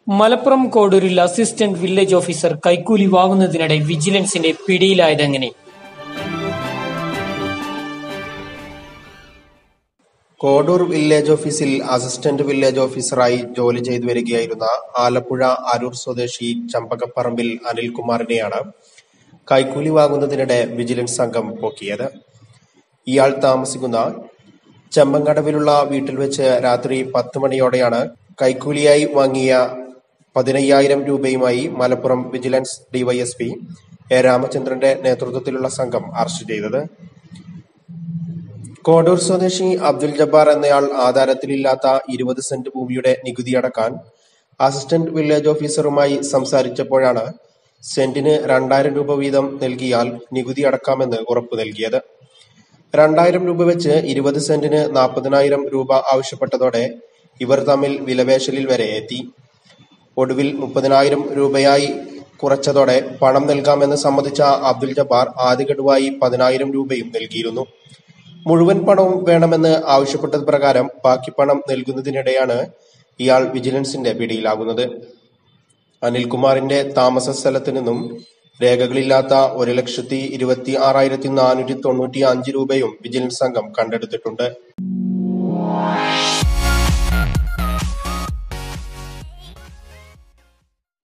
മലപ്പുറം കോഡൂരിൽ assistant village officer കൈക്കൂലി വാങ്ങുന്നതിനിടെ വിജിലൻസിന്റെ പിടിയിലായതെങ്ങനെ കോഡൂർ വില്ലേജ് ഓഫീസിൽ അസിസ്റ്റന്റ് വില്ലേജ് ഓഫീസറായി ജോലി ചെയ്തു വരികയായിരുന്ന ആലപ്പുഴ അരൂർ സ്വദേശി ചമ്പകപ്പറമ്പിൽ അനിൽകുമാറിനെയാണ് കൈക്കൂലി വാങ്ങുന്നതിനിടെ വിജിലൻസ് സംഘം പൊക്കിയത് ഇയാൾ താമസിക്കുന്ന ചെമ്പങ്കടവിലുള്ള വീട്ടിൽ വെച്ച് രാത്രി പത്ത് മണിയോടെയാണ് കൈക്കൂലിയായി വാങ്ങിയ പതിനയ്യായിരം രൂപയുമായി മലപ്പുറം വിജിലൻസ് ഡിവൈഎസ്പി എ രാമചന്ദ്രന്റെ നേതൃത്വത്തിലുള്ള സംഘം അറസ്റ്റ് ചെയ്തത് കോഡൂർ സ്വദേശി അബ്ദുൽ ജബ്ബാർ എന്നയാൾ ആധാരത്തിലില്ലാത്ത ഇരുപത് സെന്റ് ഭൂമിയുടെ നികുതി അടക്കാൻ അസിസ്റ്റന്റ് വില്ലേജ് ഓഫീസറുമായി സംസാരിച്ചപ്പോഴാണ് സെന്റിന് രണ്ടായിരം രൂപ വീതം നൽകിയാൽ നികുതി അടക്കാമെന്ന് ഉറപ്പു നൽകിയത് രണ്ടായിരം രൂപ വെച്ച് ഇരുപത് സെന്റിന് നാൽപ്പതിനായിരം രൂപ ആവശ്യപ്പെട്ടതോടെ ഇവർ തമ്മിൽ വിലപേശലിൽ വരെ എത്തി ഒടുവിൽ മുപ്പതിനായിരം രൂപയായി കുറച്ചതോടെ പണം നൽകാമെന്ന് സമ്മതിച്ച അബ്ദുൽ ജബ്ബാർ ആദ്യ ഗഡുവായി പതിനായിരം രൂപയും നൽകിയിരുന്നു മുഴുവൻ പണവും വേണമെന്ന് ആവശ്യപ്പെട്ടത് പ്രകാരം ബാക്കി പണം നൽകുന്നതിനിടെയാണ് ഇയാൾ വിജിലൻസിന്റെ പിടിയിലാകുന്നത് അനിൽകുമാറിന്റെ താമസ സ്ഥലത്ത് നിന്നും രേഖകളില്ലാത്ത ഒരു ലക്ഷത്തി ഇരുപത്തി ആറായിരത്തി നാനൂറ്റി തൊണ്ണൂറ്റി അഞ്ച് രൂപയും വിജിലൻസ് സംഘം കണ്ടെടുത്തിട്ടുണ്ട്